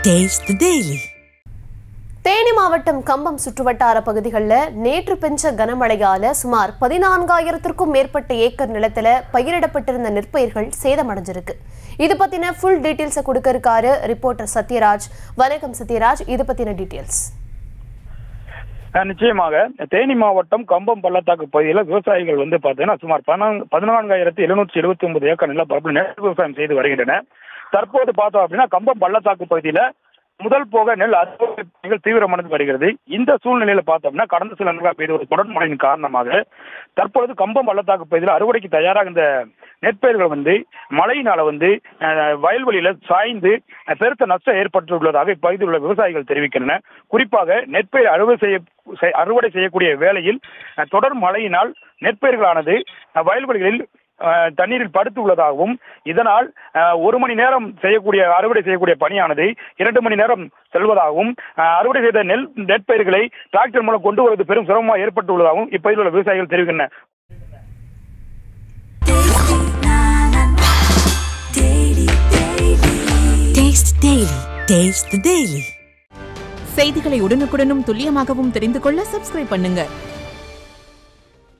Taste the Daily. Theni மாவட்டம் கம்பம் சுற்றுவட்டார பகுதிகளில் நேற்று பெஞ்ச கனமழையால சுமார் பதினான்காயிரத்திற்கும் மேற்பட்ட ஏக்கர் நிலத்துல பயிரிடப்பட்டிருந்த நெற்பயிர்கள் சேதமடைஞ்சிருக்கு இது பத்தின ஃபுல் டீட்டெயில்ஸை கொடுக்க இருக்காரு ரிப்போர்ட்டர் சத்யராஜ் வணக்கம் சத்யராஜ் இது பத்தின டீட்டெயில்ஸ் அஹ் நிச்சயமாக தேனி மாவட்டம் கம்பம் பள்ளத்தாக்கு பகுதியில் விவசாயிகள் வந்து பார்த்தீங்கன்னா சுமார் பதினான்கு பதினான்காயிரத்தி எழுநூற்றி எழுபத்தி ஒன்பது ஏக்கர் நிலப்பரப்பில் நெல் விவசாயம் செய்து வருகின்றன தற்போது பார்த்தோம் அப்படின்னா கம்பம் பள்ளத்தாக்கு பகுதியில் முதல் போக நெல் அறுவடை பணிகள் தீவிரமடைந்து வருகிறது இந்த சூழ்நிலையில பார்த்தோம்னா கடந்த சில நாட்களாக பெய்த ஒரு தொடர் மழையின் காரணமாக தற்பொழுது கம்பம் பள்ளத்தாக்கு பகுதியில் அறுவடைக்கு தயாராக இந்த நெற்பயிர்கள் வந்து மழையினால வந்து அஹ், வயல்வெளியில சாய்ந்து அஹ், பெருத்த நஷ்டம் ஏற்பட்டுள்ளதாக இப்பகுதியில் உள்ள விவசாயிகள் தெரிவிக்கின்றனர் குறிப்பாக நெற்பயிர் அறுவடை செய்ய செய்- அறுவடை செய்யக்கூடிய வேளையில் அஹ், தொடர் மழையினால் நெற்பயிர்களானது அஹ், வயல்வெளிகளில் அஹ், தண்ணீரில் படுத்து உள்ளதாகவும் இதனால் அஹ், ஒரு மணி நேரம் செய்யக்கூடிய அறுவடை செய்யக்கூடிய பணியானது இரண்டு மணி நேரம் செல்வதாகவும் அஹ், அறுவடை செய்த நெல் நெற்பயிர்களை டிராக்டர் மூலம் கொண்டு வருவது பெரும் சிரமமாக ஏற்பட்டுள்ளதாகவும் இப்பகுதியில் உள்ள விவசாயிகள் தெரிவிக்கின்றனர் Taste Daily. Taste the Daily. செய்திகளை உடனுக்குடனும் துல்லியமாகவும் தெரிந்து கொள்ள சப்ஸ்கிரைப் பண்ணுங்க